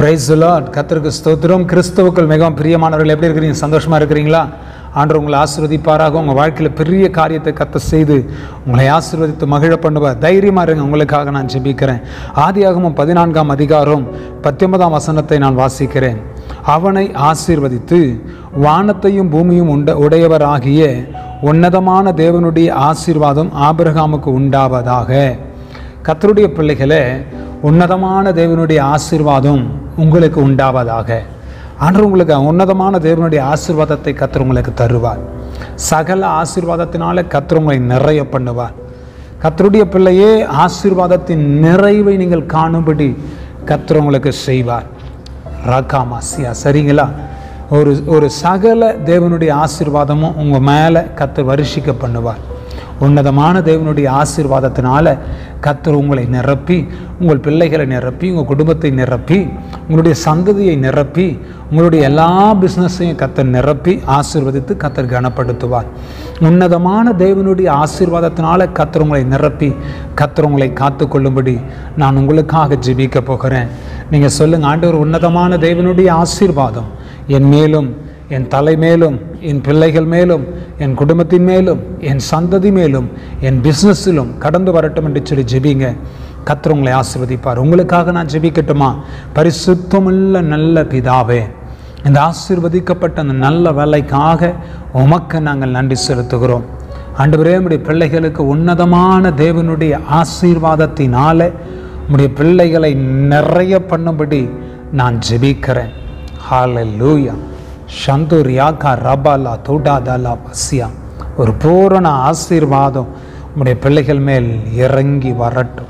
price Lord கர்த்தருக்கு ஸ்தோத்திரம் கிறிஸ்துவுக்குள் மிகவும் பிரியமானவர்கள் எப்படி இருக்கிறீங்க சந்தோஷமாக இருக்கிறீங்களா ஆண்டவர் உங்களை ஆசீர்வதிப்பாராக உங்கள் வாழ்க்கையில் பெரிய காரியத்தை கத்த செய்து உங்களை ஆசீர்வதித்து மகிழ பண்ணுவார் தைரியமாக இருங்க உங்களுக்காக நான் ஜெபிக்கிறேன் ஆதியாகமம் பதினான்காம் அதிகாரம் பத்தொன்பதாம் வசனத்தை நான் வாசிக்கிறேன் அவனை ஆசீர்வதித்து வானத்தையும் பூமியும் உண்ட உடையவராகிய உன்னதமான தேவனுடைய ஆசீர்வாதம் ஆபிரகாமுக்கு உண்டாவதாக கர்த்தருடைய பிள்ளைகளே உன்னதமான தேவனுடைய ஆசீர்வாதம் உங்களுக்கு உண்டாவதாக ஆண்டவர் உங்களுக்கு உன்னதமான தேவனுடைய ஆசீர்வாதத்தை கர்த்தர் உங்களுக்கு தருவார் சகல ஆசீர்வாதத்தினால கர்த்தர் உங்களை நிறைய பண்ணுவார் கர்த்தருடைய பிள்ளையே ஆசீர்வாதத்தின் நிறைவை நீங்கள் காணும்படி கர்த்தர் உங்களுக்கு செய்வார் ராக்காமாசியா சரிங்களா ஒரு ஒரு சகல தேவனுடைய ஆசீர்வாதமும் உங்கள் மேலே கர்த்தர் வருஷிக்க பண்ணுவார் உன்னதமான தேவனுடைய ஆசீர்வாதத்தினால கர்த்தர் உங்களை நிரப்பி உங்கள் பிள்ளைகளை நிரப்பி உங்கள் குடும்பத்தை நிரப்பி உங்களுடைய சந்ததியை நிரப்பி உங்களுடைய எல்லா பிஸ்னஸையும் கர்த்தர் நிரப்பி ஆசீர்வதித்து கர்த்தர் கனப்படுத்துவார் உன்னதமான தேவனுடைய ஆசீர்வாதத்தினால கர்த்தர் உங்களை நிரப்பி கர்த்தர் உங்களை காத்துக்கொள்ளும்படி நான் உங்களுக்காக ஜெபிக்க போகிறேன் நீங்கள் சொல்லுங்கள் ஆண்டவர் உன்னதமான தேவனுடைய ஆசீர்வாதம் என் மேலும் என் தலை மேலும் என் பிள்ளைகள் மேலும் என் குடும்பத்தின் மேலும் என் சந்ததி மேலும் என் பிஸ்னஸிலும் கடந்து வரட்டும் என்று சொல்லி ஜெபிங்க கர்த்தர் உங்களை ஆசீர்வதிப்பார் உங்களுக்காக நான் ஜெபிக்கட்டுமா பரிசுத்தமுள்ள நல்ல பிதாவே இந்த ஆசீர்வதிக்கப்பட்ட அந்த நல்ல வேலைக்காக உமக்கு நாங்கள் நன்றி செலுத்துகிறோம் ஆண்டவரே நம்முடைய பிள்ளைகளுக்கு உன்னதமான தேவனுடைய ஆசீர்வாதத்தினால நம்முடைய பிள்ளைகளை நிறைய பண்ணும்படி நான் ஜெபிக்கிறேன் ஹalleluya சந்தூரியாக்கா ரபாலா தோடாதாலா பசியா ஒரு பூரண ஆசீர்வாதம் உம்முடைய பிள்ளைகள் மேல் இறங்கி வரட்டும்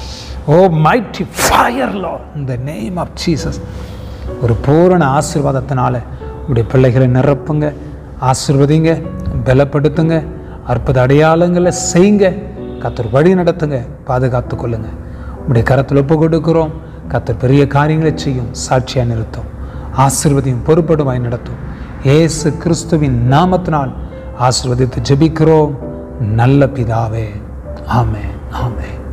ஓ மைட்டி ஃபயர் லோ இந்த நேம் ஆஃப் ஜீசஸ் ஒரு பூரண ஆசீர்வாதத்தினால உடைய பிள்ளைகளை நிரப்புங்க ஆசீர்வதிங்க பலப்படுத்துங்க அற்புத அடையாளங்களை செய்யுங்க கத்தர் வழி நடத்துங்க பாதுகாத்து கொள்ளுங்க உடைய கரத்தில் ஒப்பு கொடுக்கிறோம் கத்தர் பெரிய காரியங்களை செய்யும் சாட்சியாக நிறுத்தும் ஆசீர்வதியும் பொறுப்படுவாய் நடத்தும் ஏசு கிறிஸ்துவின் நாமத்தினால் ஆசீர்வதித்து ஜெபிக்கிறோம் நல்ல பிதாவே ஆமே ஆமே